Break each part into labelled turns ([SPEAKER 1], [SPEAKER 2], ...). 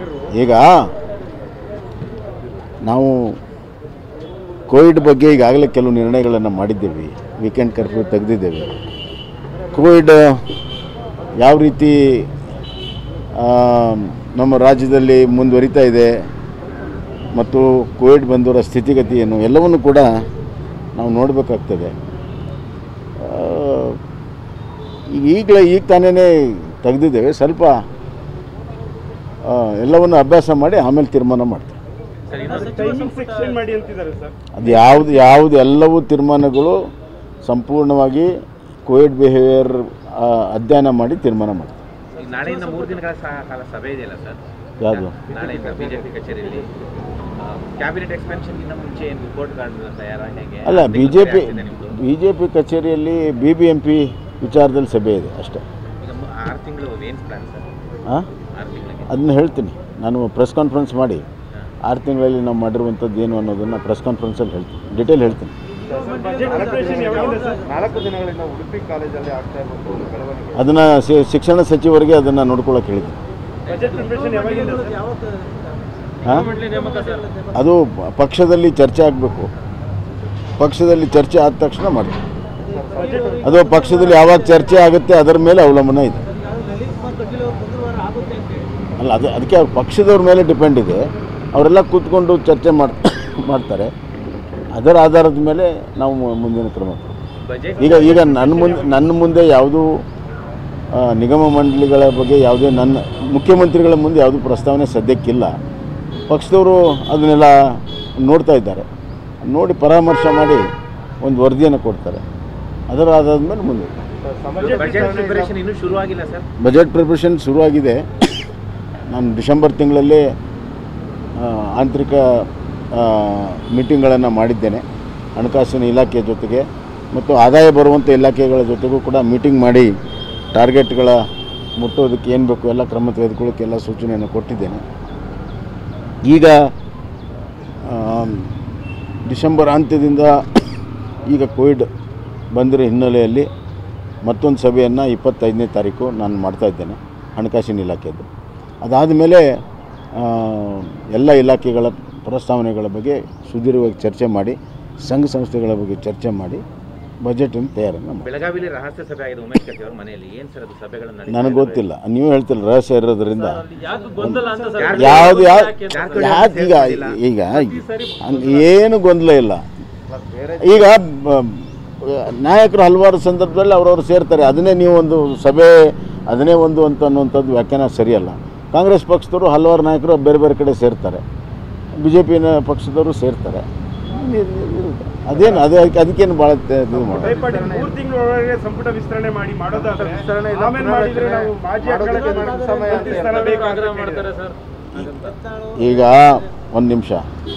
[SPEAKER 1] ಈಗ ನಾವು ಕೋವಿಡ್ ಬಗ್ಗೆ ಈಗಾಗಲೇ ಕೆಲವು ನಿರ್ಣಯಗಳನ್ನು ಮಾಡಿದ್ದೇವೆ ವೀಕೆಂಡ್ ಕರ್ಫ್ಯೂ ತೆಗೆದಿದ್ದೇವೆ ಕೋವಿಡ್ ಯಾವ ರೀತಿ ಆ, ನಮ್ಮ ರಾಜ್ಯದಲ್ಲಿ ಮುಂದುವರಿತಾ ಇದೆ ಮತ್ತು ಕೋವಿಡ್ ಬಂದವರ ಸ್ಥಿತಿಗತಿ ಏನು ಎಲ್ಲವನ್ನು ಕೂಡ ನಾವು ನೋಡಬೇಕಾಗ್ತದೆ ಆ, ಈಗ ಈಗಲೇ ಈಗ ತಾನೇ ತೆಗೆದಿದ್ದೇವೆ ಸ್ವಲ್ಪ ಆ, ಎಲ್ಲವನ್ನು ಅಭ್ಯಾಸ ಮಾಡಿ ಆಮೇಲೆ ತೀರ್ಮಾನ ಮಾಡ್ತೀವಿ
[SPEAKER 2] ಟೈಮಿಂಗ್ಸ್ ಎಕ್ಸ್ಟೆಂಡ್ ಮಾಡಿ ಅಂತಿದ್ದಾರೆ ಸರ್
[SPEAKER 1] ಅದು ಯಾವುದು ಯಾವುದು ಎಲ್ಲವೂ ತೀರ್ಮಾನಗಳು ಸಂಪೂರ್ಣವಾಗಿ ಕೋವಿಡ್ ಬಿಹೇವಿಯರ್ ಅಧ್ಯಯನ ಮಾಡಿ ತೀರ್ಮಾನ ಮಾಡ್ತೀವಿ
[SPEAKER 3] ಈಗ ನಾಳೆಯಿಂದ ಮೂರು ದಿನಗಳ ಸಹ ಕಾಲ ಸಭೆ ಇದೆಯಲ್ಲ ಸರ್
[SPEAKER 1] ಯಾವುದು
[SPEAKER 3] ನಾಳೆಯಿಂದ ಬಿಜೆಪಿ ಕಚೇರಿಯಲ್ಲಿ ಕ್ಯಾಬಿನೆಟ್ ಎಕ್ಸ್ಪೆನ್ಷನ್ಗಿಂತ ಮುಂಚೆ ಏನು ರಿಪೋರ್ಟ್ ಕಾರ್ಡ್ ತಯಾರ ಹೇಗೆ
[SPEAKER 1] ಅಲ್ಲ ಬಿ ಜೆ ಪಿ
[SPEAKER 3] ಆಗ್ತಿದೆ ನಿಮ್ದು?
[SPEAKER 1] ಬಿ ಜೆ ಪಿ ಕಚೇರಿಯಲ್ಲಿ ಬಿ ಬಿ ಎಂ ಪಿ ವಿಚಾರದಲ್ಲಿ ಸಭೆ ಇದೆ ಅಷ್ಟೇ
[SPEAKER 3] ಈಗ ಮು- ಆರು ತಿಂಗಳು ಏನು ಪ್ಲಾನ್ ಸರ್
[SPEAKER 1] ಹಾಂ
[SPEAKER 3] ಆರು ತಿಂಗಳಿಗೆ
[SPEAKER 1] ಅದನ್ನ ಹೇಳ್ತೀನಿ ನಾನು ಪ್ರೆಸ್ ಕಾನ್ಫರೆನ್ಸ್ ಮಾಡಿ ಆರು ತಿಂಗಳಲ್ಲಿ ನಾವು ಮಾಡಿರುವಂಥದ್ದು ಏನು ಅನ್ನೋದನ್ನು ಪ್ರೆಸ್ ಕಾನ್ಫರೆನ್ಸಲ್ಲಿ ಹೇಳ್ತೀನಿ ಡಿಟೇಲ್ ಹೇಳ್ತೀನಿ
[SPEAKER 2] ಬಜೆಟ್ ಪ್ರಿಪರೇಷನ್ ಯಾವಾಗಿಂದ ಸರ್
[SPEAKER 4] ನಾಲ್ಕು ದಿನಗಳಿಂದ ಉಡುಪಿ ಕಾಲೇಜಲ್ಲಿ ಆಗ್ತಾ ಇರುವಂಥ ಒಂದು ಬೆಳವಣಿಗೆ
[SPEAKER 1] ಅದನ್ನು ಶಿಕ್ಷಣ ಸಚಿವರಿಗೆ ಅದನ್ನು ನೋಡ್ಕೊಳ್ಳೋಕೆ ಹೇಳಿದ್ದೀನಿ
[SPEAKER 2] ಬಜೆಟ್ ಪ್ರಿಪರೇಷನ್ ಯಾವಾಗಿಂದ ಸರ್
[SPEAKER 1] ಹಾಂ ಅದು ಪಕ್ಷದಲ್ಲಿ ಚರ್ಚೆ ಆಗಬೇಕು ಪಕ್ಷದಲ್ಲಿ ಚರ್ಚೆ ಆದ ತಕ್ಷಣ ಮಾಡ್ತೀವಿ ಅದು ಪಕ್ಷದಲ್ಲಿ ಯಾವಾಗ ಚರ್ಚೆ ಆಗುತ್ತೆ ಅದರ ಮೇಲೆ ಅವಲಂಬನೆ ಇದೆ ಅಲ್ಲ ಅದು ಅದಕ್ಕೆ ಅವ್ರ ಪಕ್ಷದವ್ರ ಮೇಲೆ ಡಿಪೆಂಡ್ ಇದೆ ಅವರೆಲ್ಲ ಕೂತ್ಕೊಂಡು ಚರ್ಚೆ ಮಾಡ್ ಮಾಡ್ತಾರೆ ಅದರ ಆಧಾರದ ಮೇಲೆ ನಾವು ಮು- ಮುಂದಿನ ಕ್ರಮ ತಗೊಳ್ತೀವಿ.
[SPEAKER 3] ಬಜೆಟ್
[SPEAKER 1] ಈಗ ಈಗ ನನ್ನ ಮುಂದೆ ನನ್ನ ಮುಂದೆ ಯಾವುದೂ ಆ, ನಿಗಮ ಮಂಡಳಿಗಳ ಬಗ್ಗೆ ಯಾವುದೇ ನನ್ನ ಮುಖ್ಯಮಂತ್ರಿಗಳ ಮುಂದೆ ಯಾವುದೂ ಪ್ರಸ್ತಾವನೆ ಸದ್ಯಕ್ಕಿಲ್ಲ ಪಕ್ಷದವರು ಅದನ್ನೆಲ್ಲ ನೋಡ್ತಾ ಇದ್ದಾರೆ ನೋಡಿ ಪರಾಮರ್ಶೆ ಮಾಡಿ ಒಂದು ವರದಿಯನ್ನು ಕೊಡ್ತಾರೆ ಅದರ ಆಧಾರದ ಮುಂದೆ
[SPEAKER 3] ಬಜೆಟ್ ಪ್ರಿಪರೇಷನ್ ಇನ್ನೂ ಶುರು ಆಗಿಲ್ಲ ಸರ್
[SPEAKER 1] ಬಜೆಟ್ ಪ್ರಿಪ್ರೇಷನ್ ಶುರುವಾಗಿದೆ ನಾನು ಡಿಸೆಂಬರ್ ತಿಂಗಳಲ್ಲಿ ಆ, ಆಂತರಿಕ ಮೀಟಿಂಗ್ಗಳನ್ನು ಮಾಡಿದ್ದೇನೆ ಹಣಕಾಸಿನ ಇಲಾಖೆ ಜೊತೆಗೆ ಮತ್ತು ಆದಾಯ ಬರುವಂಥ ಇಲಾಖೆಗಳ ಜೊತೆಗೂ ಕೂಡ ಮೀಟಿಂಗ್ ಮಾಡಿ ಟಾರ್ಗೆಟ್ಗಳ ಮುಟ್ಟೋದಕ್ಕೆ ಏನು ಬೇಕು ಎಲ್ಲ ಕ್ರಮ ತೆಗೆದುಕೊಳ್ಳೋಕ್ಕೆ ಎಲ್ಲ ಸೂಚನೆಯನ್ನು ಕೊಟ್ಟಿದ್ದೇನೆ ಈಗ ಆ, ಡಿಸೆಂಬರ್ ಅಂತ್ಯದಿಂದ ಈಗ ಕೋವಿಡ್ ಬಂದಿರೋ ಹಿನ್ನೆಲೆಯಲ್ಲಿ ಮತ್ತೊಂದು ಸಭೆಯನ್ನು ಇಪ್ಪತ್ತೈದನೇ ತಾರೀಕು ನಾನು ಮಾಡ್ತಾ ಇದ್ದೇನೆ ಹಣಕಾಸಿನ ಇಲಾಖೆದ್ದು ಅದಾದ ಮೇಲೆ ಎಲ್ಲ ಇಲಾಖೆಗಳ ಪ್ರಸ್ತಾವನೆಗಳ ಬಗ್ಗೆ ಸುದೀರ್ಘವಾಗಿ ಚರ್ಚೆ ಮಾಡಿ ಸಂಘ ಸಂಸ್ಥೆಗಳ ಬಗ್ಗೆ ಚರ್ಚೆ ಮಾಡಿ ಬಜೆಟನ್ನು ತಯಾರನ್ನು ಮಾಡಿ
[SPEAKER 3] ಬೆಳಗಾವಿಲಿ ರಹಸ್ಯ ಸಭೆ ಆಗಿದೆ ಉಮೇಶ್ ಕತ್ತಿ ಅವ್ರ ಮನೆಯಲ್ಲಿ ಏನು ಸರ್ ಅದು ಸಭೆಗಳನ್ನು ನಡೀತಾ
[SPEAKER 1] ನನಗೆ
[SPEAKER 3] ಇದಾವೆ?
[SPEAKER 1] ಗೊತ್ತಿಲ್ಲ ನೀವು ಹೇಳ್ತಿಲ್ಲ ರಹಸ್ಯ ಇರೋದ್ರಿಂದ
[SPEAKER 3] ಗೊಂದಲ ಅಂತ ಸರ್.
[SPEAKER 1] ಯಾವುದು ಯಾವ
[SPEAKER 3] ಜಾರಕಿಹೊಳಿ
[SPEAKER 1] ಯಾವ್ದು ಈಗ ಈಗ ಹಂಗ್ ಏನು ಗೊಂದಲ ಇಲ್ಲ ಈಗ ಬ- ನಾಯಕರು ಹಲವಾರು ಸಂದರ್ಭದಲ್ಲಿ ಅವರವರು ಸೇರ್ತಾರೆ ಅದನ್ನೇ ನೀವು ಒಂದು ಸಭೆ ಅದನ್ನೇ ಒಂದು ಅಂತ ಅನ್ನುವಂಥದ್ದು ವ್ಯಾಖ್ಯಾನ ಸರಿಯಲ್ಲ ಕಾಂಗ್ರೆಸ್ ಪಕ್ಷದವರು ಹಲವಾರು ನಾಯಕರು ಬೇರೆ ಬೇರೆ ಕಡೆ ಸೇರ್ತಾರೆ ಬಿ ಜೆ ಪಿನ ಪಕ್ಷದವರು ಸೇರ್ತಾರೆ ಇರ್- ಇರುತ್ತೆ. ಅದೇನು ಅದು ಅದಕ್ಕೇನು ಭಾಳ ಇದು ಮಾಡೋದು
[SPEAKER 2] ಭಯಪಡಿ ಮೂರು ತಿಂಗಳ ಒಳಗೆ ಸಂಪುಟ ವಿಸ್ತರಣೆ ಮಾಡಿ ಮಾಡೋದಾದ್ರೆ
[SPEAKER 4] ವಿಸ್ತರಣೆ ಇಲ್ಲ,
[SPEAKER 2] ಆಮೇಲೆ ಮಾಡಿದ್ರೆ ನಾವು ಮಾಜಿ
[SPEAKER 4] ಮಾಡೋದಕ್ಕೆ
[SPEAKER 2] ಅಕ್ಕಳಿಗೆ
[SPEAKER 4] ನಮ್ಗೆ ಸಮಯ ಅಂತ
[SPEAKER 2] ಮಂತ್ರಿ ಸ್ಥಾನ ಬೇಕು ಅಂತ ಕೇಳಿದ್ದಾರೆ.
[SPEAKER 1] ಈಗ ಒಂದು ನಿಮಿಷ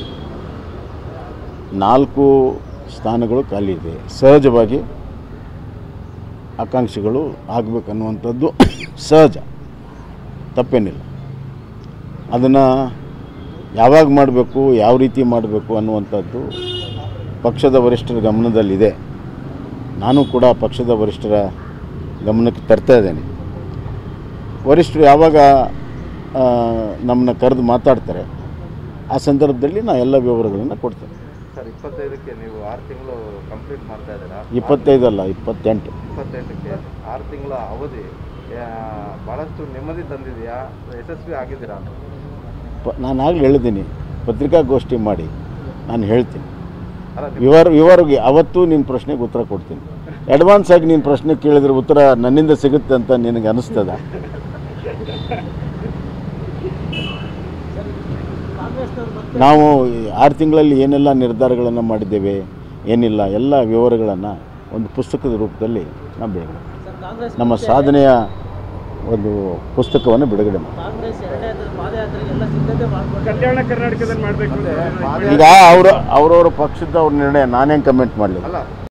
[SPEAKER 1] ನಾಲ್ಕು ಸ್ಥಾನಗಳು ಖಾಲಿ ಇದೆ ಸಹಜವಾಗಿ ಆಕಾಂಕ್ಷಿಗಳು ಆಗಬೇಕನ್ನುವಂಥದ್ದು ಸಹಜ ತಪ್ಪೇನಿಲ್ಲ ಅದನ್ನು ಯಾವಾಗ ಮಾಡಬೇಕು ಯಾವ ರೀತಿ ಮಾಡಬೇಕು ಅನ್ನುವಂಥದ್ದು ಪಕ್ಷದ ವರಿಷ್ಠರ ಗಮನದಲ್ಲಿದೆ ನಾನು ಕೂಡ ಪಕ್ಷದ ವರಿಷ್ಠರ ಗಮನಕ್ಕೆ ತರ್ತಾ ಇದ್ದೇನೆ ವರಿಷ್ಠರು ಯಾವಾಗ ಆ, ನಮ್ಮನ್ನ ಕರೆದು ಮಾತಾಡ್ತಾರೆ ಆ ಸಂದರ್ಭದಲ್ಲಿ ನಾ ಎಲ್ಲ ವಿವರಗಳನ್ನು ಕೊಡ್ತೇನೆ
[SPEAKER 4] ಸರ್ ಇಪ್ಪತ್ತೈದಕ್ಕೆ ನೀವು ಆರು ತಿಂಗಳು ಕಂಪ್ಲೀಟ್ ಮಾಡ್ತಾ ಇದ್ದೀರಾ
[SPEAKER 1] ಇಪ್ಪತ್ತೈದಲ್ಲ ಇಪ್ಪತ್ತೆಂಟು
[SPEAKER 4] ಇಪ್ಪತ್ತೆಂಟಕ್ಕೆ ಆರು ತಿಂಗಳ ಅವಧಿ ಆ, ಬಹಳಷ್ಟು ನೆಮ್ಮದಿ ತಂದಿದೆಯಾ ಯಶಸ್ವಿ ಆಗಿದ್ದೀರಾ ಅಂತ
[SPEAKER 1] ಪ ನಾನು ಆಗಲೇ ಹೇಳಿದ್ದೀನಿ ಪತ್ರಿಕಾಗೋಷ್ಠಿ ಮಾಡಿ ನಾನು ಹೇಳ್ತೀನಿ
[SPEAKER 4] ಅಲ್ಲ
[SPEAKER 1] ವಿವರ ವಿವರವಾಗಿ ಅವತ್ತು ನಿನ್ನ ಪ್ರಶ್ನೆಗೆ ಉತ್ತರ ಕೊಡ್ತೀನಿ ಅಡ್ವಾನ್ಸ್ ಆಗಿ ನಿನ್ನ ಪ್ರಶ್ನೆ ಕೇಳಿದ್ರೆ ಉತ್ತರ ನನ್ನಿಂದ ಸಿಗುತ್ತೆ ಅಂತ ನಿನಗೆ ಅನಿಸ್ತದ ನಾವು ಈ ಆರು ತಿಂಗಳಲ್ಲಿ ಏನೆಲ್ಲ ನಿರ್ಧಾರಗಳನ್ನು ಮಾಡಿದ್ದೇವೆ ಏನಿಲ್ಲ ಎಲ್ಲ ವಿವರಗಳನ್ನು ಒಂದು ಪುಸ್ತಕದ ರೂಪದಲ್ಲಿ ನಾವು ಬಿಡುಗಡೆ ಮಾಡ್ತೀವಿ. ನಮ್ಮ ಸಾಧನೆಯ ಒಂದು ಪುಸ್ತಕವನ್ನು ಬಿಡುಗಡೆ ಮಾಡಿ
[SPEAKER 5] ಕಾಂಗ್ರೆಸ್ ಎರಡನೇ ಪಾದಯಾತ್ರೆಗೆ ಎಲ್ಲ ಸಿದ್ಧತೆ ಮಾಡ್ಕೊಂಡು
[SPEAKER 2] ಕಲ್ಯಾಣ ಕರ್ನಾಟಕದಲ್ಲಿ ಮಾಡಬೇಕು ಅಂತ
[SPEAKER 1] ಈಗ ಅವರು ಅವರವರ ಪಕ್ಷದ ಅವ್ರ ನಿರ್ಣಯ ನಾನೇನು ಕಮೆಂಟ್ ಮಾಡಲಿ
[SPEAKER 4] ಅಲ್ಲ